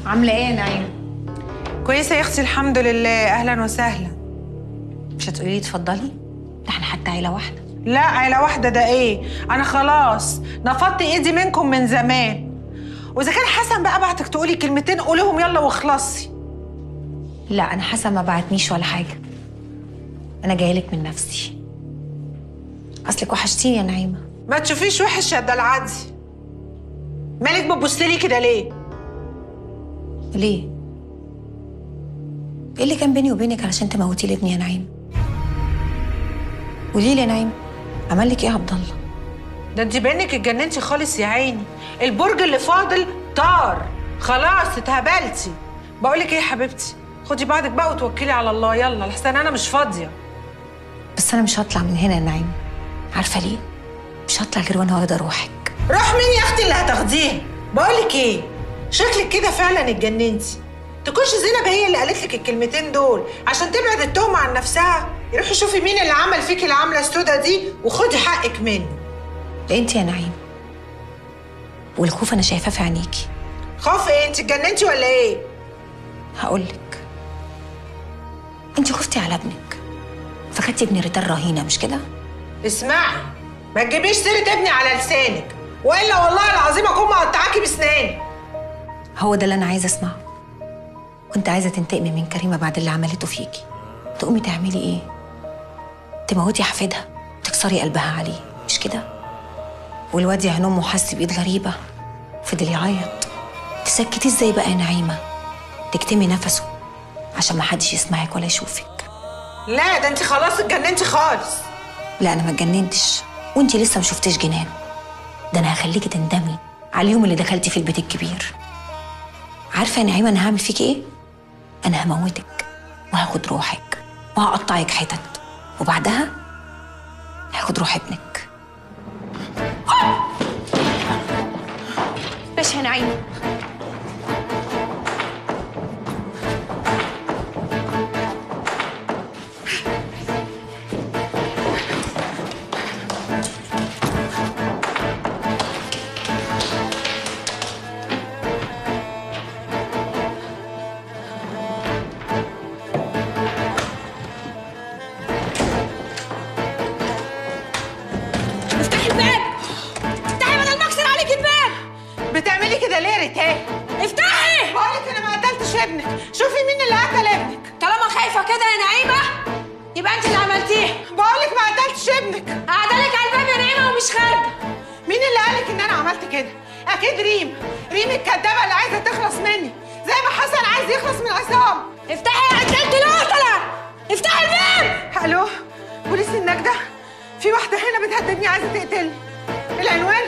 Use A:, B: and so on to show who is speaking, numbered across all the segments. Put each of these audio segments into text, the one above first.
A: عامله ايه يا نعيم
B: كويسه يا اختي الحمد لله اهلا وسهلا
A: مش هتقولي لي اتفضلي ده احنا حتى عيله واحده
B: لا عيله واحده ده ايه انا خلاص نفضت ايدي منكم من زمان واذا كان حسن بقى بعتك تقولي كلمتين قوليهم يلا واخلصي
A: لا انا حسن ما بعتنيش ولا حاجه انا جايه لك من نفسي اصلك وحشتيني يا نعيمه
B: ما تشوفيش وحش يا العادي مالك بتبصلي كده ليه
A: ليه ايه اللي كان بيني وبينك علشان تموتي لي ابني يا نعيم قولي لي يا نعيم عمل لك ايه يا عبد الله
B: ده انت بانك اتجننتي خالص يا عيني البرج اللي فاضل طار خلاص اتهبلتي بقول لك ايه يا حبيبتي خدي بعضك بقى وتوكلي على الله يلا لحسن انا مش فاضيه
A: بس انا مش هطلع من هنا يا نعيم عارفه ليه مش هطلع غير وانا واخده روحك
B: روح مين يا اختي اللي هتاخديه بقول لك ايه شكلك كده فعلا اتجننتي تكونش زينب هي اللي قالت لك الكلمتين دول عشان تبعد التهمه عن نفسها روحي شوفي مين اللي عمل فيكي العمله السودا دي وخدي حقك منه
A: ده انت يا نعيم والخوف انا شايفاه في عينيكي
B: خوف ايه انت اتجننتي ولا ايه
A: هقول لك انت خفتي على ابنك فخدتي ابن ريتال رهينه مش كده
B: اسمعي ما تجيبيش سيره ابني على لسانك والا والله العظيم اكون مقطعاكي بسناني
A: هو ده اللي انا عايزه اسمعه كنت عايزه تنتقمي من كريمه بعد اللي عملته فيكي تقومي تعملي ايه تموتي حفيدها تكسري قلبها عليه مش كده والواد يا امه حس بايد غريبه فضل يعيط تسكتي ازاي بقى يا نعيمه تكتمي نفسه عشان ما حدش يسمعك ولا يشوفك
B: لا ده انت خلاص اتجننتي خالص
A: لا انا ما اتجننتش وانت لسه ما شفتيش جنان ده انا هخليكي تندمي على اليوم اللي دخلتي في البيت الكبير عارفه يا نعيمه انا هعمل فيكي ايه انا هموتك وهاخد روحك وهقطعك حتت وبعدها هاخد روح ابنك ماشي يا نعيمه
C: افتحي الباب افتحي بدل ما اكسر عليك الباب
B: بتعملي كده ليه يا ريتال
C: افتحي
B: بقولك انا ما قتلتش ابنك شوفي مين اللي قتل ابنك
C: طالما خايفه كده يا نعيمه يبقى انت اللي عملتيه
B: بقولك ما قتلتش ابنك
C: قاعدالك على الباب يا نعيمه ومش خارجه
B: مين اللي قالك ان انا عملت كده اكيد ريم ريم الكدابه اللي عايزه تخلص مني زي ما حسن عايز يخلص من عصام
C: افتحي يا قتلت القتله افتحي الباب
B: الو بوليس النجده في واحده هنا بتهددني عايزه تقتلني العنوان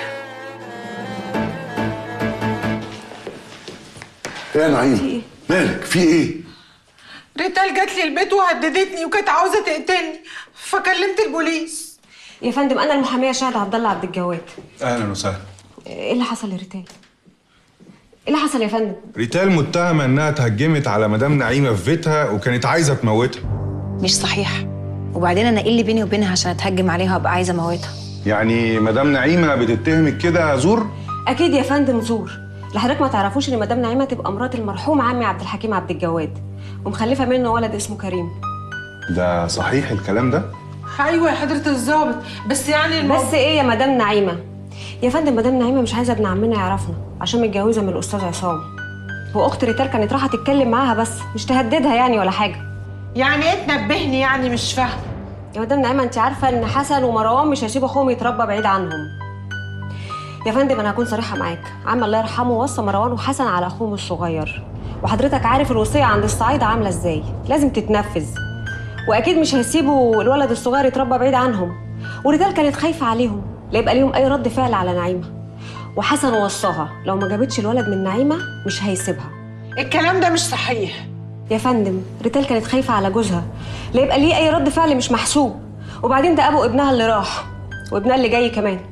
D: ايه يا نعيم مالك في ايه
B: ريتال جات لي البيت وهددتني وكانت عاوزه تقتلني فكلمت البوليس
E: يا فندم انا المحاميه شهد عبد الله عبد الجواد
F: اهلا وسهلا
E: ايه اللي حصل يا ريتال ايه اللي حصل يا فندم
F: ريتال متهمه انها اتهجمت على مدام نعيمه في بيتها وكانت عايزه تموتها
A: مش صحيح وبعدين انا ايه اللي بيني وبينها عشان اتهجم عليها وابقى عايزه اموتها
F: يعني مدام نعيمه بتتهمك كده زور
E: اكيد يا فندم زور لحضرتك ما تعرفوش ان مدام نعيمه تبقى مرات المرحوم عمي عبد الحكيم عبد الجواد ومخلفه منه ولد اسمه كريم
F: ده صحيح الكلام ده
B: ايوه يا حضره الظابط بس يعني الموضوع
E: بس ايه يا مدام نعيمه يا فندم مدام نعيمه مش عايزه ابن عمنا يعرفنا عشان متجوزه من الاستاذ عصام واخت ريتال كانت رايحه تتكلم معاها بس مش تهددها يعني ولا حاجه
B: يعني ايه تنبهني يعني مش فاهمه
E: يا مدام نعيمه انت عارفه ان حسن ومروان مش هيسيبوا اخوهم يتربى بعيد عنهم يا فندم انا هكون صريحه معاك عم الله يرحمه وصى مروان وحسن على اخوهم الصغير وحضرتك عارف الوصيه عند الصعايده عامله ازاي لازم تتنفذ واكيد مش هيسيبوا الولد الصغير يتربى بعيد عنهم وريتال كانت خايفه عليهم لا يبقى ليهم اي رد فعل على نعيمه وحسن وصاها لو ما جابتش الولد من نعيمه مش هيسيبها
B: الكلام ده مش صحيح
E: يا فندم ريتال كانت خايفه على جوزها لا يبقى ليه اي رد فعل مش محسوب وبعدين ده ابو ابنها اللي راح وابنها اللي جاي كمان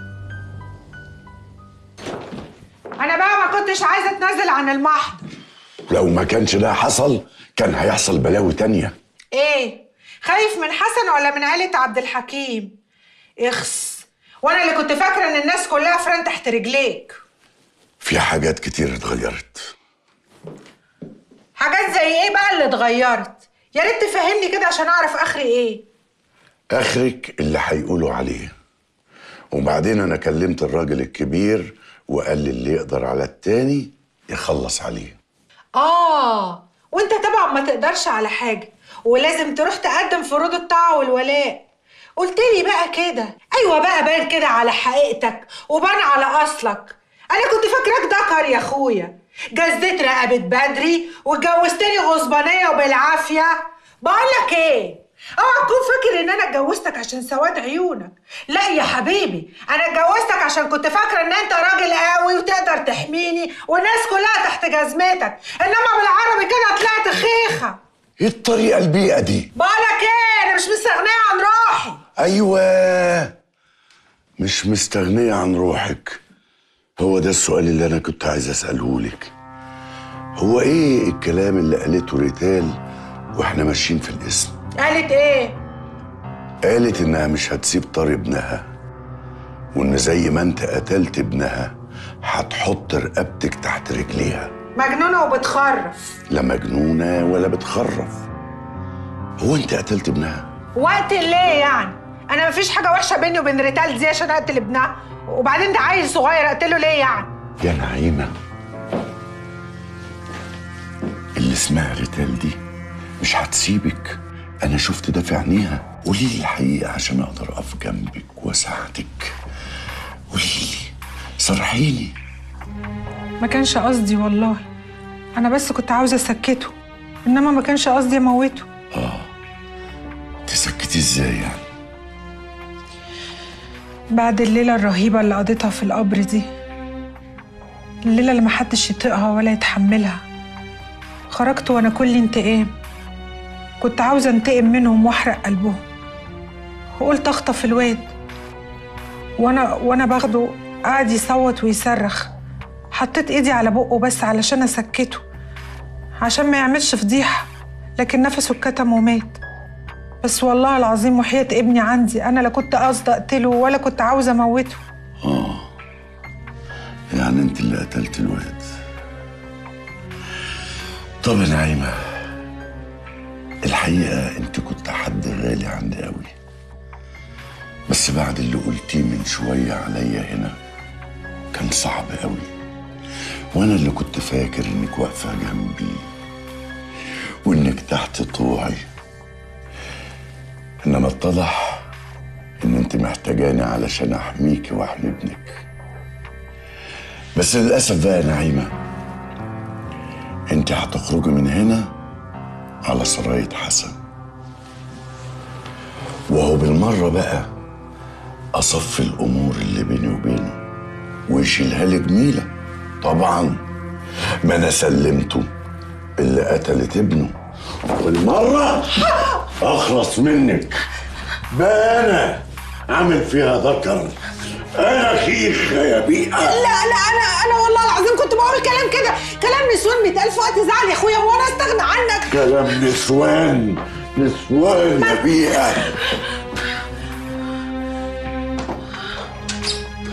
B: انا بقى ما كنتش عايزه اتنازل عن المحضر
D: لو ما كانش ده حصل كان هيحصل بلاوي تانية
B: ايه خايف من حسن ولا من عيله عبد الحكيم اخس وانا اللي كنت فاكره ان الناس كلها فران تحت رجليك
D: في حاجات كتير اتغيرت
B: حاجات زي ايه بقى اللي اتغيرت يا ريت تفهمني كده عشان اعرف اخري ايه
D: اخرك اللي هيقولوا عليه وبعدين انا كلمت الراجل الكبير وقال لي اللي يقدر على التاني يخلص عليه
B: اه وانت طبعا ما تقدرش على حاجه ولازم تروح تقدم فروض الطاعه والولاء قلت لي بقى كده ايوه بقى بان كده على حقيقتك وبان على اصلك انا كنت فاكراك ذكر يا اخويا جزيت رقبه بدري واتجوزتني غصبانيه وبالعافيه بقول لك ايه اوعى تكون فاكر ان انا اتجوزتك عشان سواد عيونك لا يا حبيبي انا اتجوزتك عشان كنت فاكره ان انت راجل قوي وتقدر تحميني والناس كلها تحت جزمتك انما بالعربي كده طلعت خيخه
D: ايه الطريقه البيئه دي
B: بقولك ايه انا مش مستغنيه عن روحي
D: ايوه مش مستغنيه عن روحك هو ده السؤال اللي انا كنت عايز اساله لك هو ايه الكلام اللي قالته ريتال واحنا ماشيين في الاسم
B: قالت ايه
D: قالت انها مش هتسيب طار ابنها وان زي ما انت قتلت ابنها هتحط رقبتك تحت رجليها
B: مجنونه وبتخرف
D: لا مجنونه ولا بتخرف هو انت قتلت ابنها
B: وقت ليه يعني انا مفيش حاجه وحشه بيني وبين ريتال دي عشان اقتل ابنها وبعدين ده عيل صغير اقتله ليه يعني
D: يا نعيمه اللي اسمها ريتال دي مش هتسيبك انا شفت ده في عينيها قولي لي الحقيقه عشان اقدر اقف جنبك واساعدك قولي لي صرحيني
B: ما كانش قصدي والله انا بس كنت عاوزه اسكته انما ما كانش قصدي اموته
D: تسكتي ازاي يعني
B: بعد الليله الرهيبه اللي قضيتها في القبر دي الليله اللي محدش يطيقها ولا يتحملها خرجت وانا كل انتقام كنت عاوزه انتقم منهم واحرق قلبهم وقلت اخطف الواد وانا وانا باخده قعد يصوت ويصرخ حطيت ايدي على بقه بس علشان اسكته عشان ما يعملش فضيحه لكن نفسه اتكتم ومات بس والله العظيم وحياة ابني عندي انا لا كنت قصدي اقتله ولا كنت عاوزه اموته
D: يعني انت اللي قتلت الواد طب يا نعيمة الحقيقة انت كنت حد غالي عندي قوي بس بعد اللي قلتيه من شوية عليا هنا كان صعب قوي وانا اللي كنت فاكر انك واقفة جنبي وانك تحت طوعي انما اتضح ان انت محتاجاني علشان احميكي واحمي ابنك بس للأسف بقى يا نعيمة انت هتخرجي من هنا على سراية حسن وهو بالمرة بقى أصفي الأمور اللي بيني وبينه ويشيلها لي جميلة طبعا ما أنا سلمته اللي قتلت ابنه والمرة أخلص منك بقى أنا عامل فيها ذكر أنا خيخة يا بيئة
B: لا لا انا انا والله العظيم كنت بقول كلام كده كلام نسوان مئة الف وقت زعل يا اخويا هو انا استغنى عنك
D: كلام نسوان نسوان يا بيئة